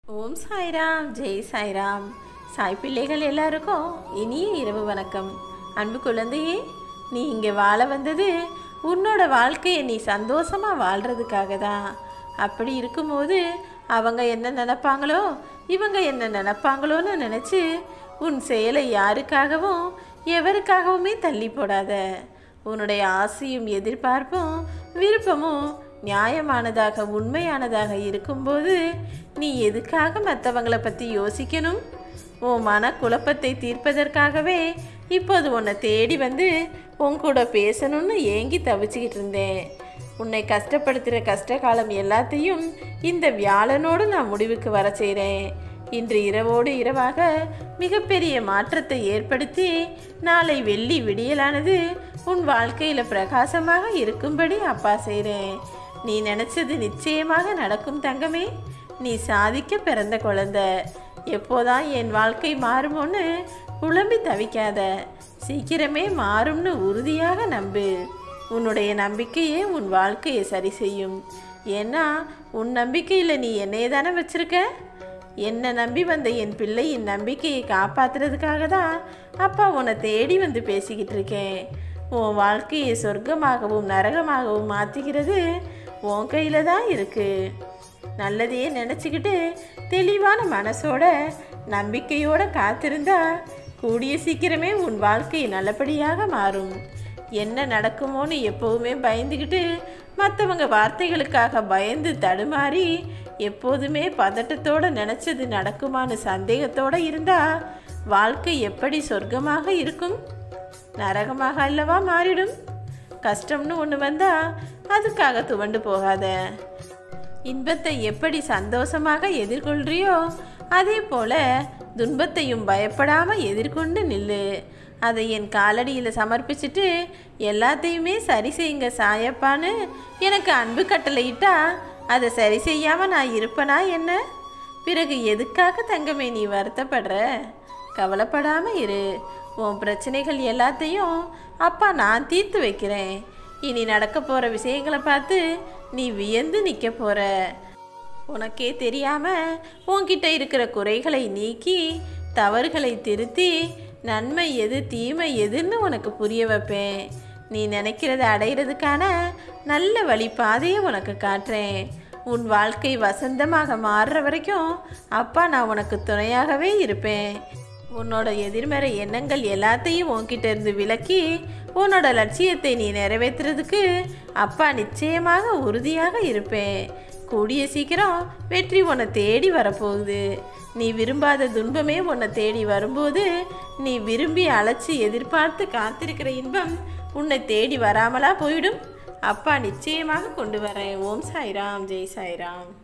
ஓம் சாய்ராம் ஜெய் சாய்ராம் சாய் பிள்ளைகள் எல்லாருக்கும் இனிய இரவு வணக்கம் அன்பு குழந்தையே நீ இங்கே வாழ வந்தது உன்னோட வாழ்க்கையை நீ சந்தோஷமா வாழ்றதுக்காக தான் அப்படி இருக்கும்போது அவங்க என்ன நினைப்பாங்களோ இவங்க என்ன நினைப்பாங்களோன்னு நினச்சி உன் செயலை யாருக்காகவும் எவருக்காகவுமே தள்ளி போடாத உன்னுடைய ஆசையும் எதிர்பார்ப்பும் விருப்பமும் நியாயமானதாக உண்மையானதாக இருக்கும்போது நீ எதுக்காக மற்றவங்களை பற்றி யோசிக்கணும் உன் மன குழப்பத்தை தீர்ப்பதற்காகவே இப்போது உன்னை தேடி வந்து உன் கூட பேசணும்னு ஏங்கி தவிச்சுக்கிட்டு இருந்தேன் உன்னை கஷ்டப்படுத்துகிற கஷ்ட காலம் எல்லாத்தையும் இந்த வியாழனோடு நான் முடிவுக்கு வர செய்கிறேன் இன்று இரவோடு இரவாக மிகப்பெரிய மாற்றத்தை ஏற்படுத்தி நாளை வெள்ளி விடியலானது உன் வாழ்க்கையில் பிரகாசமாக இருக்கும்படி அப்பா செய்கிறேன் நீ நினச்சது நிச்சயமாக நடக்கும் தங்கமே நீ சாதிக்க பிறந்த குழந்தை எப்போதான் என் வாழ்க்கை மாறுமோன்னு புலம்பி தவிக்காத சீக்கிரமே மாறும்னு உறுதியாக நம்பு உன்னுடைய நம்பிக்கையே உன் வாழ்க்கையை சரி செய்யும் ஏன்னா உன் நம்பிக்கையில் நீ என்னைய தானே வச்சிருக்க என்னை நம்பி வந்த என் பிள்ளையின் நம்பிக்கையை காப்பாத்துறதுக்காக தான் அப்பா உன்னை தேடி வந்து பேசிக்கிட்டு இருக்கேன் உன் வாழ்க்கையை சொர்க்கமாகவும் நரகமாகவும் மாற்றிக்கிறது உன் கையில் தான் இருக்குது நல்லதையே நினச்சிக்கிட்டு தெளிவான மனசோட நம்பிக்கையோட காத்திருந்தா கூடிய சீக்கிரமே உன் வாழ்க்கை நல்லபடியாக மாறும் என்ன நடக்குமோன்னு எப்போவுமே பயந்துக்கிட்டு மற்றவங்க வார்த்தைகளுக்காக பயந்து தடுமாறி எப்போதுமே பதட்டத்தோட நினச்சது நடக்குமான்னு சந்தேகத்தோட இருந்தா வாழ்க்கை எப்படி சொர்க்கமாக இருக்கும் நரகமாக அல்லவா மாறிடும் கஷ்டம்னு ஒன்று வந்தா அதுக்காக துவண்டு போகாத இன்பத்தை எப்படி சந்தோஷமாக எதிர்கொள்றியோ அதே போல துன்பத்தையும் பயப்படாம எதிர்கொண்டு நில்லு அதை என் காலடியில் சமர்ப்பிச்சுட்டு எல்லாத்தையுமே சரி செய்யுங்க சாயப்பான்னு எனக்கு அன்பு கட்டளையிட்டா அதை சரி செய்யாம நான் இருப்பனா என்ன பிறகு எதுக்காக தங்கமே நீ வருத்தப்படுற கவலைப்படாம இரு உன் பிரச்சனைகள் எல்லாத்தையும் அப்பா நான் தீர்த்து வைக்கிறேன் இனி நடக்க போகிற விஷயங்களை பார்த்து நீ வியந்து நிற்க போகிற உனக்கே தெரியாம உன்கிட்ட இருக்கிற குறைகளை நீக்கி தவறுகளை திருத்தி நன்மை எது தீமை எதுன்னு உனக்கு புரிய வைப்பேன் நீ நினைக்கிறத அடையிறதுக்கான நல்ல வழி பாதையை உனக்கு காட்டுறேன் உன் வாழ்க்கை வசந்தமாக மாறுற வரைக்கும் அப்பா நான் உனக்கு துணையாகவே இருப்பேன் உன்னோட எதிர்மறை எண்ணங்கள் எல்லாத்தையும் உன்கிட்ட இருந்து விலக்கி உன்னோட லட்சியத்தை நீ நிறைவேற்றுறதுக்கு அப்பா நிச்சயமாக உறுதியாக இருப்பேன் கூடிய சீக்கிரம் வெற்றி உன்னை தேடி வரப்போகுது நீ விரும்பாத துன்பமே உன்னை தேடி வரும்போது நீ விரும்பி அழைச்சி எதிர்பார்த்து காத்திருக்கிற இன்பம் உன்னை தேடி வராமலா போயிடும் அப்பா நிச்சயமாக கொண்டு வரேன் ஓம் சாய்ராம் ஜெய் சாய்ராம்